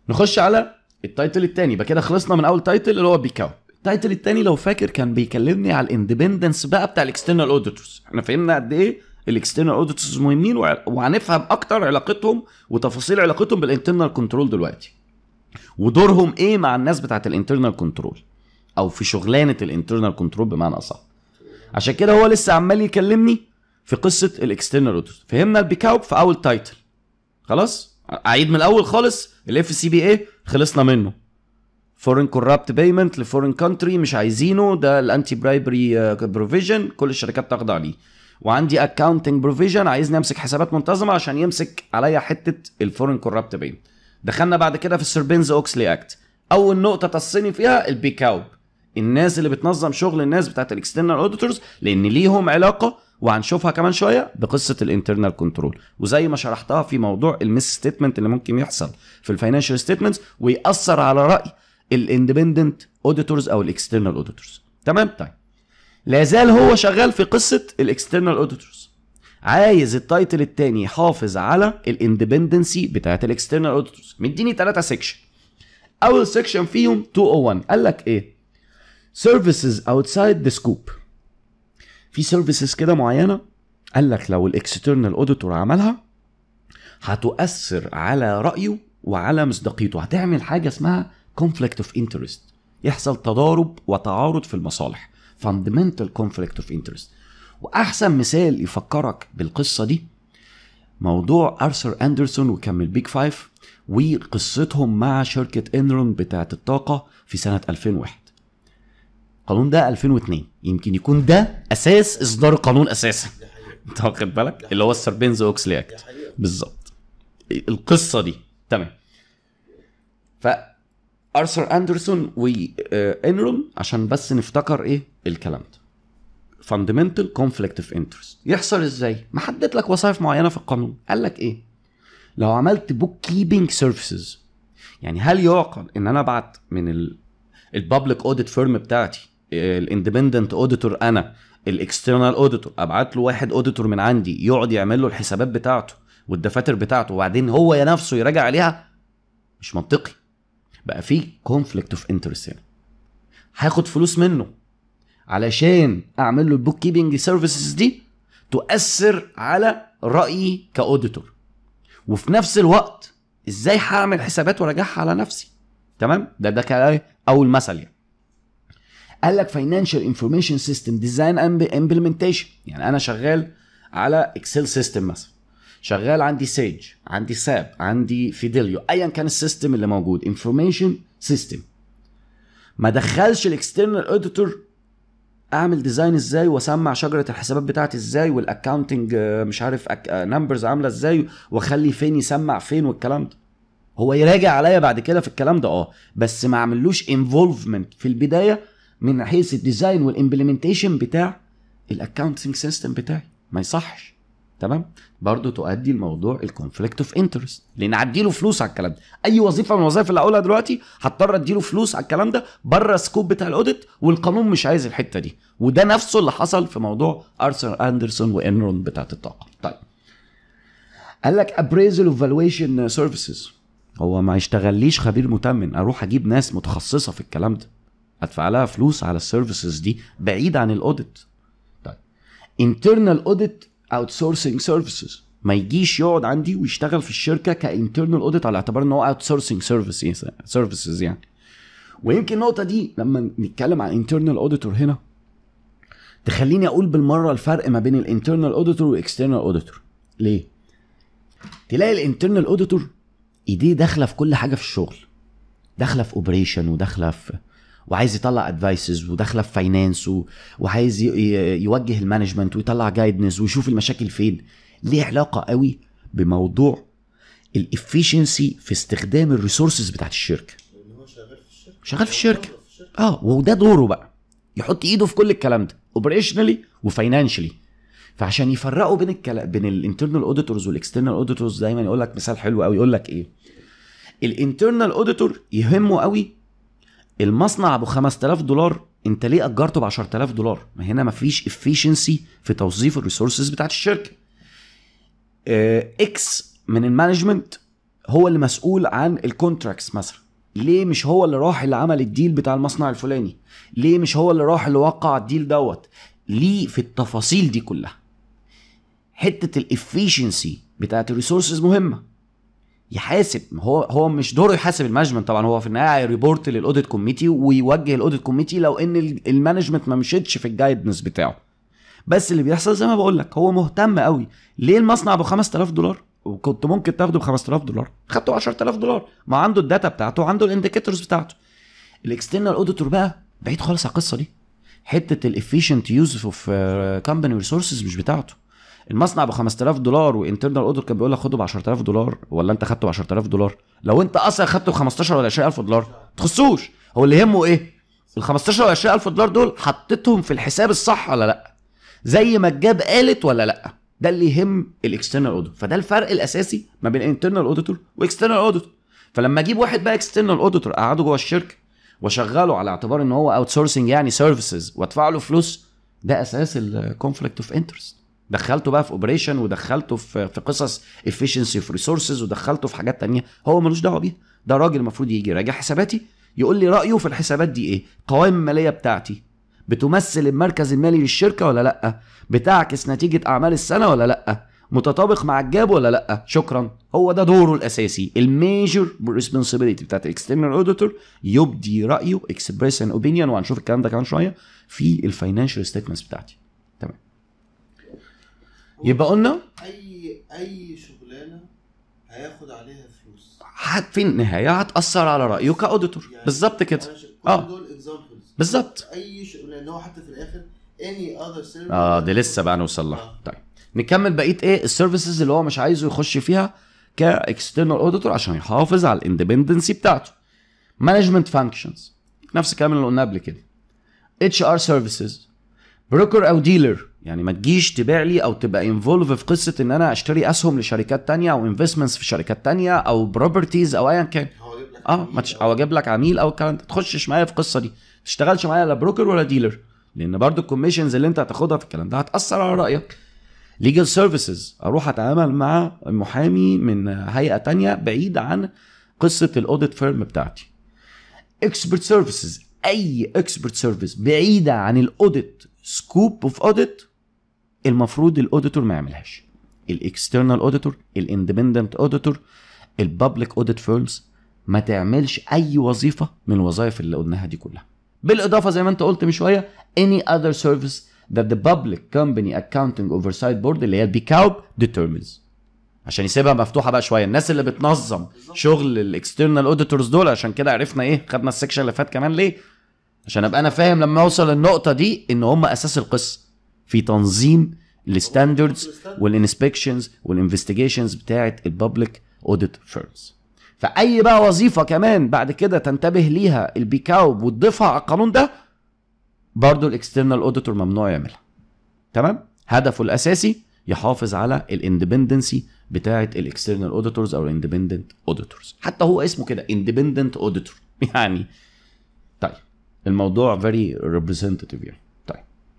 نخش على التايتل التاني يبقى كده خلصنا من اول تايتل اللي هو بيكاو التايتل التاني لو فاكر كان بيكلمني على الاندبندنس بقى بتاع الاكسترنال اوديتورز احنا فهمنا قد ايه الاكسترنال اوديتورز مهمين وع- وهنفهم اكتر علاقتهم وتفاصيل علاقتهم بالانترنال كنترول دلوقتي ودورهم ايه مع الناس بتاعت الانترنال كنترول او في شغلانه الانترنال كنترول بمعنى اصح عشان كده هو لسه عمال يكلمني في قصه الاكسترنال اوديتورز فهمنا البيكاوب في اول تايتل خلاص اعيد من الاول خالص الاف سي بي اي خلصنا منه فورين كورابت بيمنت لفورين كونتري مش عايزينه ده الانتي برايبري بروفيجن كل الشركات تخضع ليه وعندي اكاونتنج بروفيجن عايزني امسك حسابات منتظمه عشان يمسك عليا حته الفورين كورابت بيمنت دخلنا بعد كده في السربينز اوكسلي اكت اول نقطه تصني فيها البيكاوب الناس اللي بتنظم شغل الناس بتاعت الاكسترنال اوديتورز لان ليهم علاقه وهنشوفها كمان شويه بقصه الانترنال كنترول وزي ما شرحتها في موضوع المس ستيتمنت اللي ممكن يحصل في الفاينانشال ستيتمنتس ويأثر على راي الاندبندنت اوديتورز او الاكسترنال اوديتورز تمام طيب لا زال هو شغال في قصه الاكسترنال اوديتورز عايز التايتل التاني يحافظ على الاندبندنسي بتاعت الاكسترنال اوديتورز مديني ثلاثه سيكشن اول سيكشن فيهم 201 قال لك ايه services outside the scope في سيرفيسز كده معينه قال لك لو الاكسترنال اوديتور عملها هتؤثر على رايه وعلى مصداقيته هتعمل حاجه اسمها conflict of interest يحصل تضارب وتعارض في المصالح fundamental conflict of interest واحسن مثال يفكرك بالقصه دي موضوع ارثر اندرسون وكان من البيج فايف وقصتهم مع شركه انرون بتاعه الطاقه في سنه 2001 القانون ده 2002 يمكن يكون ده اساس اصدار القانون اساسا انت واخد بالك اللي هو السربينز اوكسلي اكت بالظبط القصه دي تمام ف ارثر اندرسون وانرون عشان بس نفتكر ايه الكلام ده فاندمنتال كونفليكت اوف انترست يحصل ازاي محدد لك وظائف معينه في القانون قال لك ايه لو عملت بوك كيبنج سيرفيسز يعني هل يعقل ان انا ابعت من البابليك اوديت فيرم بتاعتي الاندبندنت اوديتور انا الاكسترنال اوديتور ابعت له واحد اوديتور من عندي يقعد يعمل له الحسابات بتاعته والدفاتر بتاعته وبعدين هو يا نفسه يراجع عليها مش منطقي بقى في كونفليكت اوف انترست هنا هاخد فلوس منه علشان اعمل له البوك كيبنج سيرفيسز دي تؤثر على رايي كاوديتور وفي نفس الوقت ازاي هعمل حسابات وراجعها على نفسي تمام ده ده كان اول مثل يعني قال لك فاينانشال انفورميشن سيستم ديزاين اند امبلمنتيشن يعني انا شغال على اكسل سيستم مثلا شغال عندي سيج عندي ساب عندي فيديليو ايا كان السيستم اللي موجود انفورميشن سيستم ما دخلش الاكسترنال اوديتور اعمل ديزاين ازاي واسمع شجره الحسابات بتاعتي ازاي والاكاونتنج مش عارف نمبرز عامله ازاي واخلي فين يسمع فين والكلام ده هو يراجع عليا بعد كده في الكلام ده اه بس ما اعملوش انفولفمنت في البدايه من حيث الديزاين والامبلمنتيشن بتاع الاكاونتنج سيستم بتاعي ما يصحش تمام برضه تؤدي الموضوع الكونفليكت اوف انترست لان اديله فلوس على الكلام ده اي وظيفه من الوظائف اللي هقولها دلوقتي هضطر اديله فلوس على الكلام ده بره السكوب بتاع الاوديت والقانون مش عايز الحته دي وده نفسه اللي حصل في موضوع ارثر اندرسون وانرون بتاعت الطاقه طيب قال لك ابريزل اوف فالويشن سيرفيسز هو ما يشتغليش خبير متمن اروح اجيب ناس متخصصه في الكلام ده ادفع لها فلوس على السيرفيسز دي بعيد عن الاوديت طيب internal audit outsourcing services ما يجيش يقعد عندي ويشتغل في الشركه كانترنال اوديت على اعتبار ان هو اوت سورسنج سيرفيس سيرفيسز يعني ويمكن النقطه دي لما نتكلم عن انترنال اوديتور هنا تخليني اقول بالمره الفرق ما بين الانترنال اوديتور والاكسترنال اوديتور ليه تلاقي الانترنال اوديتور ايديه داخله في كل حاجه في الشغل داخله في اوبريشن وداخله في وعايز يطلع ادفايسز وداخله في فاينانس وعايز يوجه المانجمنت ويطلع جايدنس ويشوف المشاكل فين ليه علاقه قوي بموضوع الافيشنسي في استخدام الريسورسز بتاعت الشركه شغال في الشركه اه وده دوره بقى يحط ايده في كل الكلام ده اوبريشنالي وفاينانشالي فعشان يفرقوا بين الكلام بين الانترنال اوديتورز والاكسترنال اوديتورز دايما يقول لك مثال حلو قوي يقول لك ايه الانترنال اوديتور يهمه قوي المصنع ابو 5000 دولار انت ليه اجرته ب 10000 دولار ما هنا ما فيش افيشنسي في توظيف الريسورسز بتاعت الشركه اكس من المانجمنت هو اللي مسؤول عن الكونتراكتس مثلا ليه مش هو اللي راح اللي عمل الديل بتاع المصنع الفلاني ليه مش هو اللي راح اللي وقع الديل دوت ليه في التفاصيل دي كلها حته الافيشنسي بتاعت الريسورسز مهمه يحاسب هو هو مش دوره يحاسب المانجمنت طبعا هو في النهايه ريبورت للاوديت كوميتي ويوجه الاوديت كوميتي لو ان المانجمنت ما مشيتش في الجايدنس بتاعه بس اللي بيحصل زي ما بقول لك هو مهتم قوي ليه المصنع ب 5000 دولار وكنت ممكن تاخده ب 5000 دولار خدته ب 10000 دولار ما عنده الداتا بتاعته وعنده الانديكيتورز بتاعته الاكسترنال اوديتور بقى بعيد خالص على القصه دي حته الافيشنت يوز اوف كومباني ريسورسز مش بتاعته المصنع ب 5000 دولار وانترنال اودر كان بيقول لك خده ب 10000 دولار ولا انت خدته ب 10000 دولار لو انت اصلا خدته ب 15 ولا 20000 دولار تخصوش هو اللي يهمه ايه ال 15 ولا 20000 دولار دول حطيتهم في الحساب الصح ولا لا زي ما الجاب قالت ولا لا ده اللي يهم الاكسترنال اودر فده الفرق الاساسي ما بين انترنال اوديتور واكسترنال اوديتور فلما اجيب واحد بقى اكسترنال اوديتور اقعده جوه الشركه واشغله على اعتبار ان هو اوت سورسنج يعني سيرفيسز وادفع له فلوس ده اساس الكونفليكت اوف انترست دخلته بقى في اوبريشن ودخلته في في قصص افشنسي في ريسورسز ودخلته في حاجات تانية هو ملوش دعوه بيها ده راجل المفروض يجي يراجع حساباتي يقول لي رايه في الحسابات دي ايه قوائم الماليه بتاعتي بتمثل المركز المالي للشركه ولا لا بتعكس نتيجه اعمال السنه ولا لا متطابق مع الجاب ولا لا شكرا هو ده دوره الاساسي الميجر ريسبونسبيلتي بتاعت الاكسترنال اوديتور يبدي رايه اكسبريس ان اوبينيون وهنشوف الكلام ده كمان شويه في الفاينانشال ستيتمنتس بتاعتي تمام يبقى قلنا اي اي شغلانه هياخد عليها فلوس هت- في النهايه هتاثر على رايه كاوديتور يعني بالظبط كده أنا ش- كل آه. دول اكزامبلز بالظبط اي شغلانه لان هو حتى في الاخر اني اذر سيرفيس اه دي لسه بقى نوصل لها آه. طيب نكمل بقيه ايه السيرفيسز اللي هو مش عايزه يخش فيها كاكسترنال اوديتور عشان يحافظ على الاندبندنسي بتاعته مانجمنت فانكشنز نفس الكلام اللي قلناه قبل كده اتش ار سيرفيسز بروكر او ديلر يعني ما تجيش تبيع لي او تبقى انفولف في قصه ان انا اشتري اسهم لشركات تانية او انفستمنتس في شركات تانية او بروبرتيز او ايا كان هو يجيب لك اه عميل ما تش... او اجيب لك عميل او الكلام ده تخشش معايا في القصه دي ما تشتغلش معايا لا بروكر ولا ديلر لان برضو الكوميشنز اللي انت هتاخدها في الكلام ده هتاثر على رايك ليجل سيرفيسز اروح اتعامل مع محامي من هيئه تانية بعيد عن قصه الاوديت فيرم بتاعتي اكسبرت سيرفيسز اي اكسبرت سيرفيس بعيده عن الاوديت سكوب اوف اوديت المفروض الاوديتور ما يعملهاش الاكسترنال اوديتور الاندبندنت اوديتور البابليك اوديت فيرمز ما تعملش اي وظيفه من الوظائف اللي قلناها دي كلها بالاضافه زي ما انت قلت من شويه any other service that the public company accounting oversight board اللي هي البيكاوب determines عشان يسيبها مفتوحه بقى شويه الناس اللي بتنظم شغل الاكسترنال اوديتورز دول عشان كده عرفنا ايه خدنا السكشن اللي فات كمان ليه عشان ابقى انا فاهم لما اوصل للنقطه دي ان هم اساس القصه في تنظيم الستاندردز والانسبكشنز والانفستيجيشنز بتاعت البابليك اوديت فيرمز فاي بقى وظيفه كمان بعد كده تنتبه ليها البيكاوب وتضيفها على القانون ده برضه الاكسترنال اوديتور ممنوع يعملها تمام هدفه الاساسي يحافظ على الاندبندنسي بتاعه الاكسترنال اوديتورز او الاندبندنت اوديتورز حتى هو اسمه كده اندبندنت اوديتور يعني طيب الموضوع فيري ريبريزنتيف يعني طيب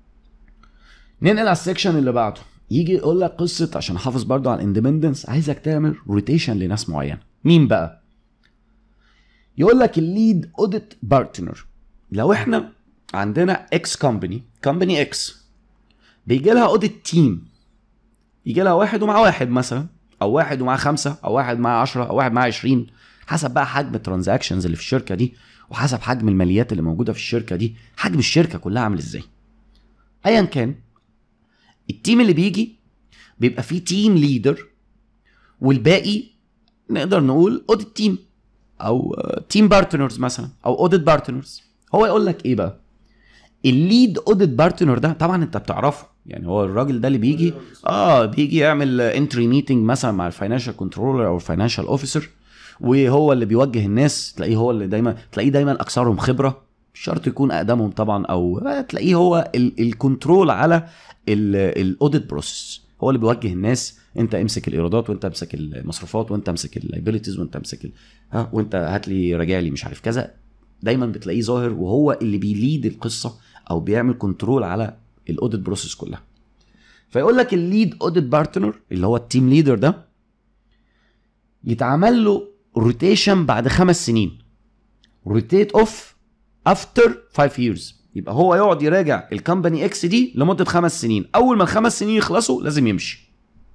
ننقل على السكشن اللي بعده يجي يقول لك قصه عشان احافظ برضه على الاندبندنس عايزك تعمل روتيشن لناس معينه مين بقى يقول لك الليد اوديت بارتنر لو احنا عندنا اكس كومباني كومباني اكس بيجي لها اوديت تيم يجي لها واحد ومع واحد مثلا او واحد ومع خمسه او واحد مع عشرة او واحد مع عشرين حسب بقى حجم الترانزاكشنز اللي في الشركه دي وحسب حجم الماليات اللي موجوده في الشركه دي حجم الشركه كلها عامل ازاي ايا كان التيم اللي بيجي بيبقى فيه تيم ليدر والباقي نقدر نقول اوديت تيم او تيم بارتنرز مثلا او اوديت بارتنرز هو يقول لك ايه بقى الليد اوديت بارتنر ده طبعا انت بتعرفه يعني هو الراجل ده اللي بيجي اه بيجي يعمل انتري ميتنج مثلا مع الفاينانشال كنترولر او الفاينانشال اوفيسر وهو اللي بيوجه الناس تلاقيه هو اللي دايما تلاقيه دايما اكثرهم خبره مش شرط يكون اقدمهم طبعا او تلاقيه هو ال- الكنترول على الاوديت بروسيس هو اللي بيوجه الناس انت امسك الايرادات وانت امسك المصروفات وانت امسك اللايبيلتيز وانت امسك ال... ها وانت هات لي راجع لي مش عارف كذا دايما بتلاقيه ظاهر وهو اللي بيليد القصه او بيعمل كنترول على الاوديت بروسيس كلها فيقول لك الليد اوديت بارتنر اللي هو التيم ليدر ده يتعمل له روتيشن بعد خمس سنين روتيت اوف افتر 5 years يبقى هو يقعد يراجع الكومباني اكس دي لمده خمس سنين اول ما الخمس سنين يخلصوا لازم يمشي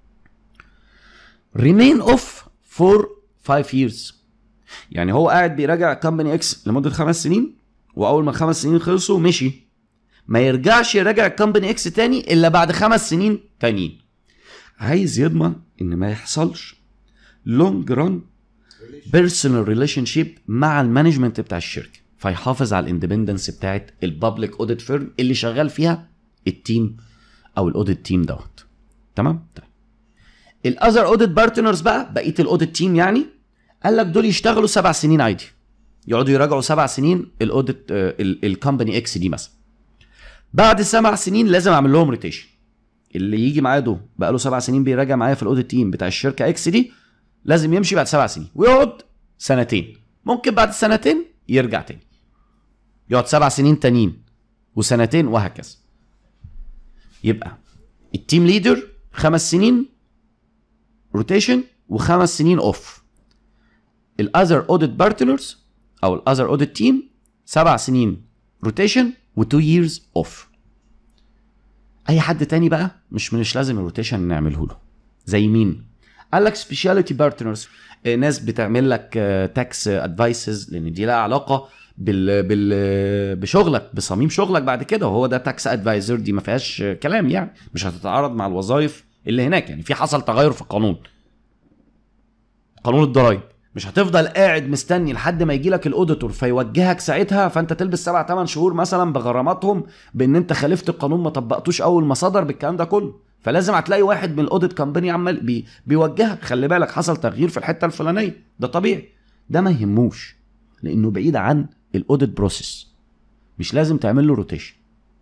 ريمين اوف فور 5 years يعني هو قاعد بيراجع كومباني اكس لمده خمس سنين واول ما الخمس سنين خلصوا مشي ما يرجعش يراجع الكومباني اكس تاني الا بعد خمس سنين تانيين عايز يضمن ان ما يحصلش لونج ران بيرسونال ريليشن شيب مع المانجمنت بتاع الشركه فيحافظ على الاندبندنس بتاعت البابليك اوديت فيرم اللي شغال فيها التيم او الاوديت تيم دوت تمام طيب الاذر اوديت بارتنرز بقى بقيه الاوديت تيم يعني قال لك دول يشتغلوا سبع سنين عادي يقعدوا يراجعوا سبع سنين الاوديت الكومباني اكس دي مثلا بعد سبع سنين لازم اعمل لهم روتيشن اللي يجي معايا ده بقى له سبع سنين بيراجع معايا في الاوديت تيم بتاع الشركه اكس دي لازم يمشي بعد سبع سنين ويقعد سنتين ممكن بعد سنتين يرجع تاني يقعد سبع سنين تانيين وسنتين وهكذا يبقى التيم ليدر خمس سنين روتيشن وخمس سنين اوف الاذر اوديت بارتنرز او الاذر اوديت تيم سبع سنين روتيشن و2 years اوف اي حد تاني بقى مش مش لازم الروتيشن نعمله له زي مين قال لك سبيشاليتي بارتنرز ناس بتعمل لك تاكس ادفايسز لان دي لها علاقه بال بال بشغلك بصميم شغلك بعد كده وهو ده تاكس ادفايزر دي ما فيهاش كلام يعني مش هتتعارض مع الوظائف اللي هناك يعني في حصل تغير في القانون قانون الضرايب مش هتفضل قاعد مستني لحد ما يجي لك الاوديتور فيوجهك ساعتها فانت تلبس سبع ثمان شهور مثلا بغراماتهم بان انت خالفت القانون ما طبقتوش اول ما صدر بالكلام ده كله فلازم هتلاقي واحد من الاوديت كامباني عمال بي بيوجهك خلي بالك حصل تغيير في الحته الفلانيه ده طبيعي ده ما يهموش لانه بعيد عن الاوديت بروسيس مش لازم تعمل له روتيشن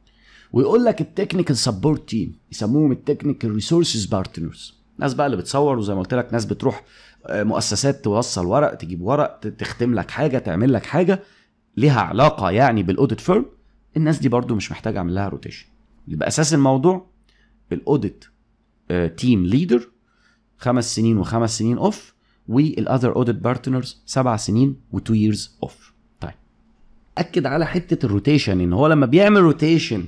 ويقول لك التكنيكال سبورت تيم يسموهم التكنيكال ريسورسز بارتنرز ناس بقى اللي بتصور وزي ما قلت لك ناس بتروح مؤسسات توصل ورق تجيب ورق تختم لك حاجه تعمل لك حاجه ليها علاقه يعني بالاوديت فيرم الناس دي برضو مش محتاج اعمل لها روتيشن يبقى اساس الموضوع الاوديت تيم ليدر خمس سنين وخمس سنين اوف والاذر اوديت بارتنرز سبع سنين و2 years اوف طيب اكد على حته الروتيشن ان هو لما بيعمل روتيشن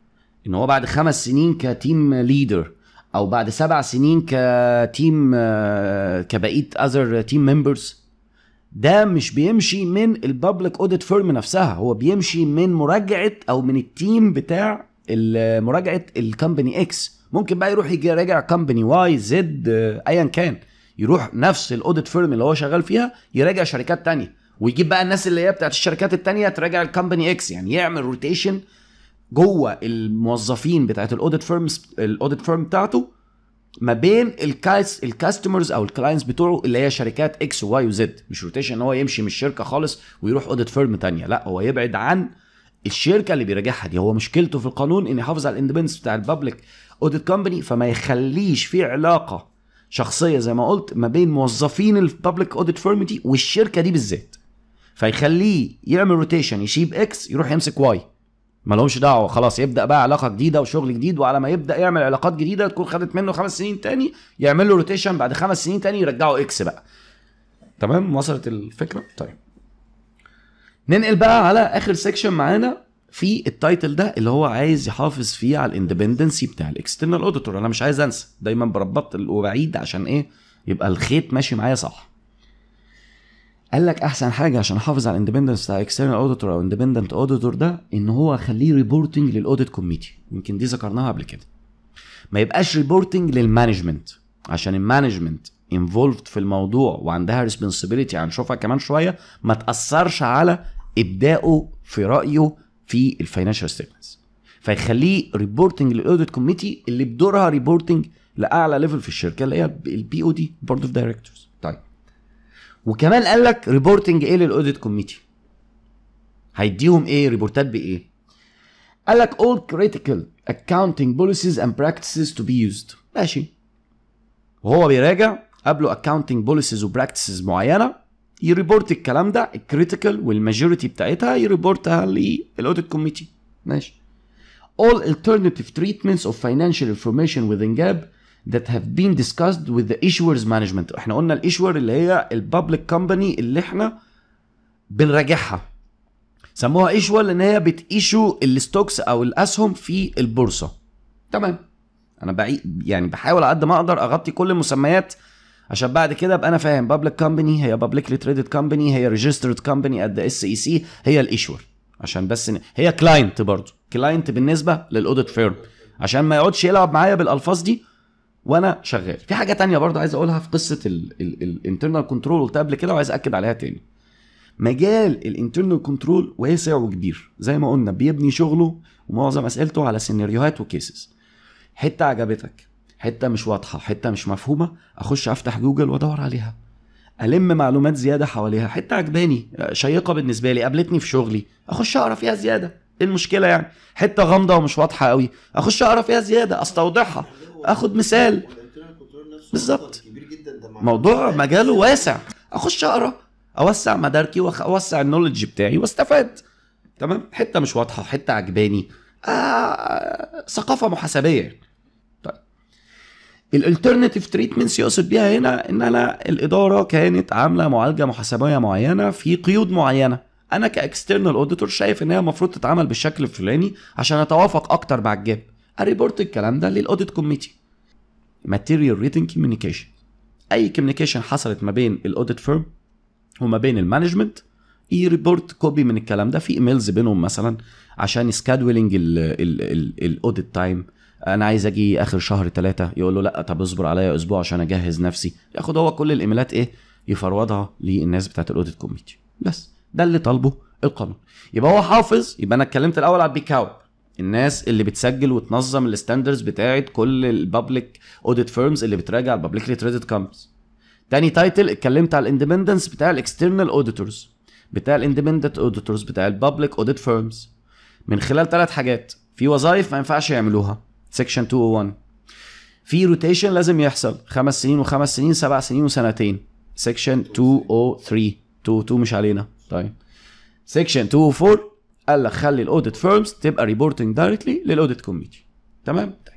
ان هو بعد خمس سنين كتيم ليدر او بعد سبع سنين كتيم كبقيه اذر تيم ممبرز ده مش بيمشي من البابليك اوديت فيرم نفسها هو بيمشي من مراجعه او من التيم بتاع مراجعه الكومباني اكس ممكن بقى يروح يجي يراجع كومباني واي زد ايا كان يروح نفس الاوديت فيرم اللي هو شغال فيها يراجع شركات تانية ويجيب بقى الناس اللي هي بتاعت الشركات التانية تراجع الكومباني اكس يعني يعمل روتيشن جوه الموظفين بتاعت الاوديت فيرمز الاوديت فيرم بتاعته ما بين الكاس الكاستمرز او الكلاينتس بتوعه اللي هي شركات اكس وواي وزد مش روتيشن ان هو يمشي من الشركه خالص ويروح اوديت فيرم تانية لا هو يبعد عن الشركه اللي بيراجعها دي هو مشكلته في القانون ان يحافظ على الاندبندنس بتاع البابليك اوديت كومباني فما يخليش في علاقه شخصيه زي ما قلت ما بين موظفين البابليك اوديت فيرم دي والشركه دي بالذات فيخليه يعمل روتيشن يسيب اكس يروح يمسك واي ما لهمش دعوه خلاص يبدا بقى علاقه جديده وشغل جديد وعلى ما يبدا يعمل علاقات جديده تكون خدت منه خمس سنين تاني يعمل له روتيشن بعد خمس سنين تاني يرجعه اكس بقى تمام وصلت الفكره طيب ننقل بقى على اخر سيكشن معانا في التايتل ده اللي هو عايز يحافظ فيه على الاندبندنسي بتاع الاكسترنال اوديتور انا مش عايز انسى دايما بربط وبعيد عشان ايه يبقى الخيط ماشي معايا صح قال لك احسن حاجه عشان احافظ على الاندبندنس بتاع اكسترنال اوديتور او اندبندنت اوديتور ده ان هو اخليه ريبورتنج للاوديت كوميتي يمكن دي ذكرناها قبل كده ما يبقاش ريبورتنج للمانجمنت عشان المانجمنت انفولفد في الموضوع وعندها ريسبونسبيلتي هنشوفها كمان شويه ما تاثرش على ابدائه في رايه في الفاينانشال ستيتمنتس فيخليه ريبورتنج للاوديت كوميتي اللي بدورها ريبورتنج لاعلى ليفل في الشركه اللي هي البي او دي بورد اوف دايركتورز طيب وكمان قال لك ريبورتنج ايه للاوديت كوميتي هيديهم ايه ريبورتات بايه قال لك all critical accounting policies and practices to be used ماشي وهو بيراجع قبله accounting policies وبراكتسز معينه يريبورت الكلام ده الكريتيكال والماجوريتي بتاعتها يريبورتها للاوديت كوميتي ماشي all alternative treatments of financial information within GAP that have been discussed with the issuers management احنا قلنا الايشور اللي هي البابليك كومباني اللي احنا بنراجعها سموها ايشور لان هي بتيشو الستوكس او الاسهم في البورصه تمام انا بعي يعني بحاول على قد ما اقدر اغطي كل المسميات عشان بعد كده ابقى انا فاهم بابليك كومباني هي بابليكلي تريدد كومباني هي ريجسترد كومباني ات ذا اس اي سي هي الايشور عشان بس ن... هي كلاينت برضه كلاينت بالنسبه للاوديت فيرم عشان ما يقعدش يلعب معايا بالالفاظ دي وانا شغال في حاجه تانية برضه عايز اقولها في قصه الانترنال كنترول قلتها قبل كده وعايز اكد عليها تاني مجال الانترنال كنترول واسع وكبير زي ما قلنا بيبني شغله ومعظم اسئلته على سيناريوهات وكيسز حته عجبتك حته مش واضحه حته مش مفهومه اخش افتح جوجل وادور عليها الم معلومات زياده حواليها حته عجباني شيقه بالنسبه لي قابلتني في شغلي اخش اقرا فيها زياده ايه المشكله يعني حته غامضه ومش واضحه قوي اخش اقرا فيها زياده استوضحها اخد مثال الانترنال كنترول نفسه بالظبط. أصلاً كبير جدا ده مع- موضوع مجاله واسع اخش اقرا اوسع مداركي واوسع النولج بتاعي واستفاد تمام حته مش واضحه حته عجباني آه ثقافه محاسبيه يعني. طيب الالترناتيف تريتمنتس يقصد بيها هنا ان انا الاداره كانت عامله معالجه محاسبيه معينه في قيود معينه انا كاكسترنال اوديتور شايف ان هي المفروض تتعمل بالشكل الفلاني عشان اتوافق اكتر مع الجاب اريبورت الكلام ده للاوديت كوميتي ماتيريال ريتن كوميونيكيشن اي كوميونيكيشن حصلت ما بين الاوديت فيرم وما بين المانجمنت يريبورت كوبي من الكلام ده في ايميلز بينهم مثلا عشان سكادولينج الاوديت تايم انا عايز اجي اخر شهر ثلاثة يقول له لا طب اصبر عليا اسبوع عشان اجهز نفسي ياخد هو كل الايميلات ايه يفروضها للناس بتاعت الاوديت كوميتي بس ده اللي طالبه القانون يبقى هو حافظ يبقى انا اتكلمت الاول على البيك اوت الناس اللي بتسجل وتنظم الستاندرز بتاعت كل البابليك اوديت فيرمز اللي بتراجع البابليكلي تريدد كومبانيز تاني تايتل اتكلمت على الاندبندنس بتاع الاكسترنال اوديتورز بتاع الاندبندنت اوديتورز بتاع البابليك اوديت فيرمز من خلال ثلاث حاجات في وظائف ما ينفعش يعملوها سيكشن 201 في روتيشن لازم يحصل خمس سنين وخمس سنين سبع سنين وسنتين سيكشن 203 202 مش علينا طيب سيكشن 204 قال لك خلي الاوديت فيرمز تبقى ريبورتنج دايركتلي للاوديت كوميتي تمام طيب.